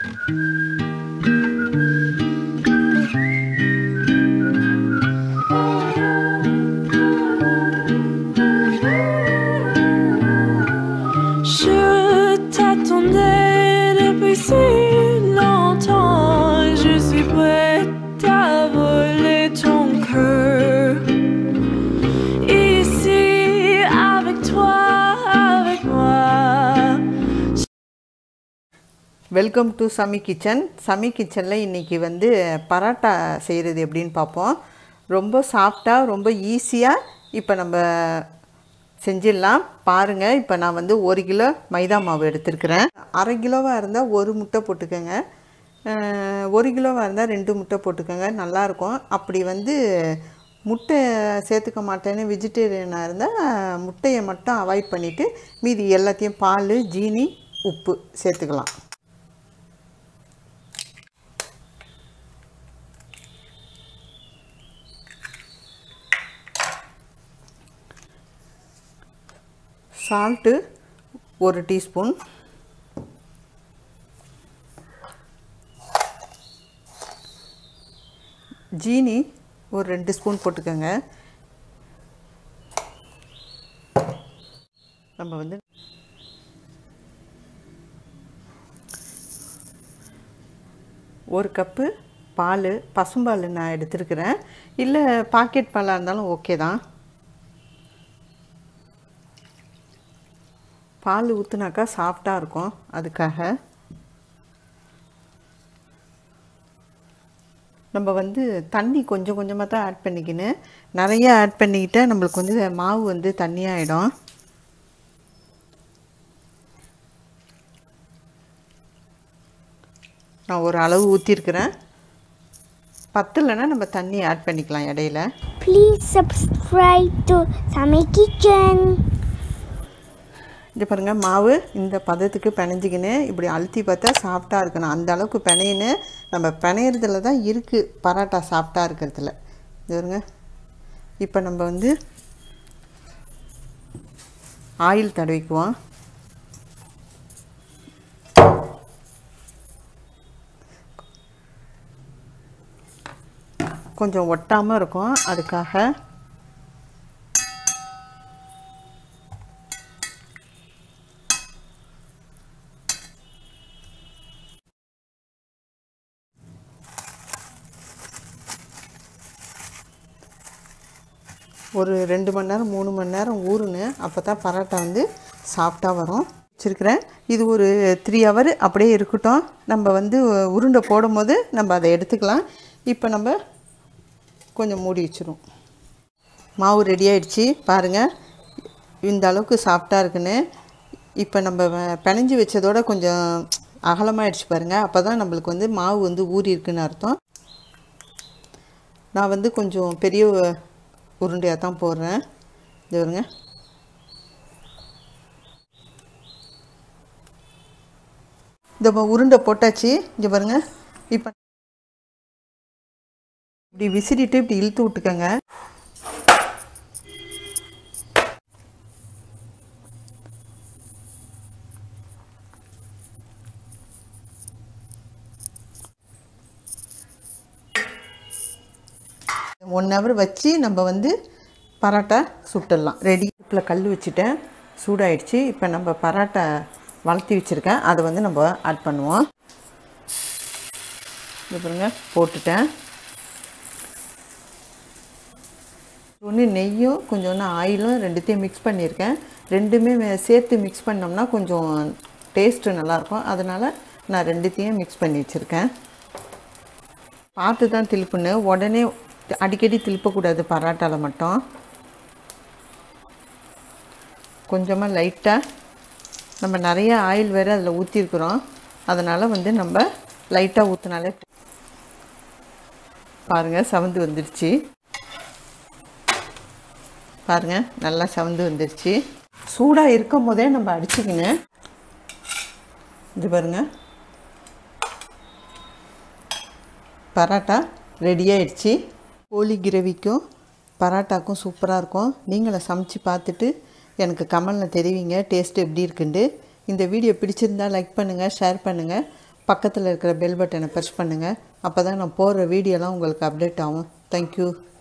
Je t'attendais depuis si longtemps. Je suis prête à voler ton cœur. Ici, avec toi, avec moi. Welcome to Sami kitchen Sami கிச்சனில் இன்றைக்கி வந்து பரோட்டா செய்கிறது எப்படின்னு பார்ப்போம் ரொம்ப சாஃப்டாக ரொம்ப ஈஸியாக இப்போ நம்ம செஞ்சிடலாம் பாருங்கள் இப்போ நான் வந்து ஒரு கிலோ மைதா மாவு எடுத்திருக்கிறேன் அரை கிலோவாக இருந்தால் ஒரு முட்டை போட்டுக்கோங்க அஹ், ஒரு கிலோவாக இருந்தால் ரெண்டு முட்டை போட்டுக்கோங்க நல்லாயிருக்கும் அப்படி வந்து முட்டை சேர்த்துக்க மாட்டேன்னு வெஜிடேரியனாக இருந்தால் முட்டையை மட்டும் அவாய்ட் பண்ணிவிட்டு மீதி எல்லாத்தையும் பால் ஜீனி உப்பு சேர்த்துக்கலாம் சால்ட்டு ஒரு டீஸ்பூன் ஜீனி ஒரு ரெண்டு ஸ்பூன் போட்டுக்கோங்க நம்ம வந்து ஒரு கப்பு பால் பசும்பால் நான் எடுத்துருக்கிறேன் இல்லை பாக்கெட் பாலாக இருந்தாலும் ஓகே தான் பால் ஊற்றுனாக்கா சாஃப்டாக இருக்கும் அதுக்காக நம்ம வந்து தண்ணி கொஞ்சம் கொஞ்சமாக தான் ஆட் பண்ணிக்கின்னு நிறைய ஆட் பண்ணிக்கிட்டா நம்மளுக்கு வந்து மாவு வந்து தண்ணியாகிடும் நான் ஒரு அளவு ஊற்றிருக்கிறேன் பத்தலைன்னா நம்ம தண்ணி ஆட் பண்ணிக்கலாம் இடையில Please subscribe to Sami Kitchen. இது பாருங்கள் மாவு இந்த பதத்துக்கு பிணைஞ்சிக்கின்னு இப்படி அழுத்தி பார்த்தா சாஃப்டாக இருக்கணும் அந்த அளவுக்கு பிணையின்னு நம்ம பிணையிறதுல தான் இருக்குது பரோட்டா சாஃப்டாக இருக்கிறதுல இது பாருங்க இப்போ நம்ம வந்து ஆயில் தடவிக்குவோம் கொஞ்சம் ஒட்டாமல் இருக்கும் அதுக்காக ஒரு ரெண்டு மணி நேரம் மூணு மணி நேரம் ஊறுன்னு அப்போ தான் பரோட்டா வந்து சாஃப்டாக வரும் வச்சுருக்கிறேன் இது ஒரு த்ரீ ஹவர் அப்படியே இருக்கட்டும் நம்ம வந்து உருண்டை போடும்போது நம்ம அதை எடுத்துக்கலாம் இப்போ நம்ம கொஞ்சம் மூடி வச்சிரும் மாவு ரெடி ஆயிடுச்சு பாருங்கள் இந்த அளவுக்கு சாஃப்டாக இருக்குன்னு இப்போ நம்ம வ- பிணைஞ்சு வச்சதோட கொஞ்சம் அகலமாயிடுச்சு பாருங்கள் அப்போ தான் நம்மளுக்கு வந்து மாவு வந்து ஊறி இருக்குன்னு அர்த்தம் நான் வந்து கொஞ்சம் பெரிய உருண்டையாக தான் போடுறேன் இது வருங்க இந்த ப- உருண்டை போட்டாச்சு இங்கே பாருங்க இப்போ இப்படி விசிறிட்டு இப்படி இழுத்து விட்டுக்கோங்க ஒன் ஹவர் வச்சு நம்ம வந்து பரோட்டா சுட்டுடலாம் ரெடி இப்போ கல் வச்சுட்டேன் சூடாயிடுச்சு இப்போ நம்ம பரோட்டா வளர்த்தி வச்சுருக்கேன் அதை வந்து நம்ம ஆட் பண்ணுவோம் இது பாருங்க போட்டுட்டேன் ஒன்று நெய்யும் கொஞ்சோண்டு ஆயிலும் ரெண்டுத்தையும் மிக்ஸ் பண்ணியிருக்கேன் ரெண்டுமே வே- சேர்த்து மிக்ஸ் பண்ணோம்னா கொஞ்சம் டேஸ்ட்டு நல்லாயிருக்கும் அதனால் நான் ரெண்டுத்தையும் மிக்ஸ் பண்ணி வச்சுருக்கேன் பார்த்து தான் திருப்புன்னு உடனே அடிக்கடி திருப்பக்கூடாது பரோட்டாவில் மட்டும் கொஞ்சமாக லைட்டாக நம்ம நிறைய ஆயில் வேறு அதில் ஊற்றிருக்குறோம் அதனால் வந்து நம்ம லைட்டாக ஊற்றினாலே பாருங்கள் சவந்து வந்துடுச்சு பாருங்கள் நல்லா சவந்து வந்துடுச்சு சூடாக இருக்கும் போதே நம்ம அடிச்சுக்கின்னு இது பாருங்கள் பரோட்டா ரெடி ஆயிடுச்சு கோழி கிரேவிக்கும் பரோட்டாக்கும் சூப்பராக இருக்கும் நீங்களும் சமைச்சு பார்த்துட்டு எனக்கு கமெண்டில் தெரிவிங்க டேஸ்ட் எப்படி இருக்குன்ட்டு இந்த வீடியோ பிடிச்சிருந்தா லைக் பண்ணுங்கள் ஷேர் பண்ணுங்கள் பக்கத்தில் இருக்கிற பெல் பட்டனை ப்ரெஸ் பண்ணுங்கள் அப்போ தான் நான் போடுற வீடியோலாம் உங்களுக்கு அப்டேட் ஆகும் தேங்க்யூ